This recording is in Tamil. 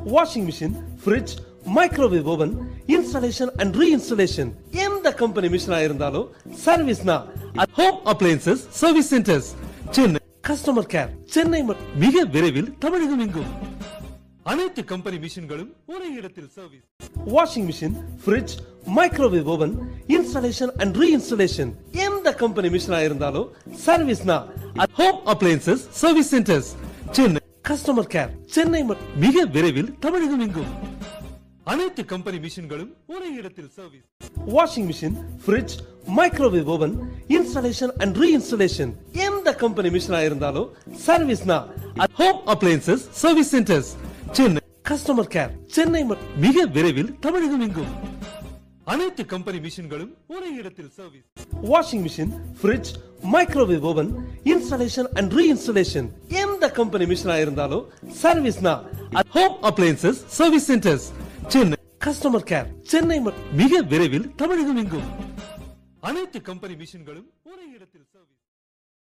washing machine fridge microwave oven installation and reinstallation எந்த கம்பெனி மிஷினா இருந்தாலும் சர்வீஸ்னா home appliances service centres Chennai customer care Chennai மற்றும் மிக விரைவில் தமிழகம் எங்கும் அனைத்து கம்பெனி மிஷின்களும் ஒரே இடத்தில் service washing machine fridge microwave oven installation and reinstallation எந்த கம்பெனி மிஷினா இருந்தாலும் சர்வீஸ்னா home appliances service centres Chennai customer care Chennai மற்றும் மிக விரைவில் தமிழகம் எங்கும் அனைத்து கம்பெனி மிஷின்களும் ஒரே இடத்தில் service washing machine fridge microwave oven installation and reinstallation எந்த கம்பெனி மிஷினா இருந்தாலும் சர்வீஸ்னா home appliances service centres Chennai customer care Chennai மற்றும் மிக விரைவில் தமிழகம் எங்கும் அனைத்து கம்பெனி மிஷின்களும் ஒரே இடத்தில் service washing machine fridge microwave oven installation and reinstallation எந்த கம்பெனி மிஷினா இருந்தாலும் சர்வீஸ்னா home appliances service centres Chennai customer care Chennai மற்றும் மிக விரைவில் தமிழகம் எங்கும் அனைத்து கம்பெனி மிஷின்களும் ஒரே இடத்தில் சர்வீஸ்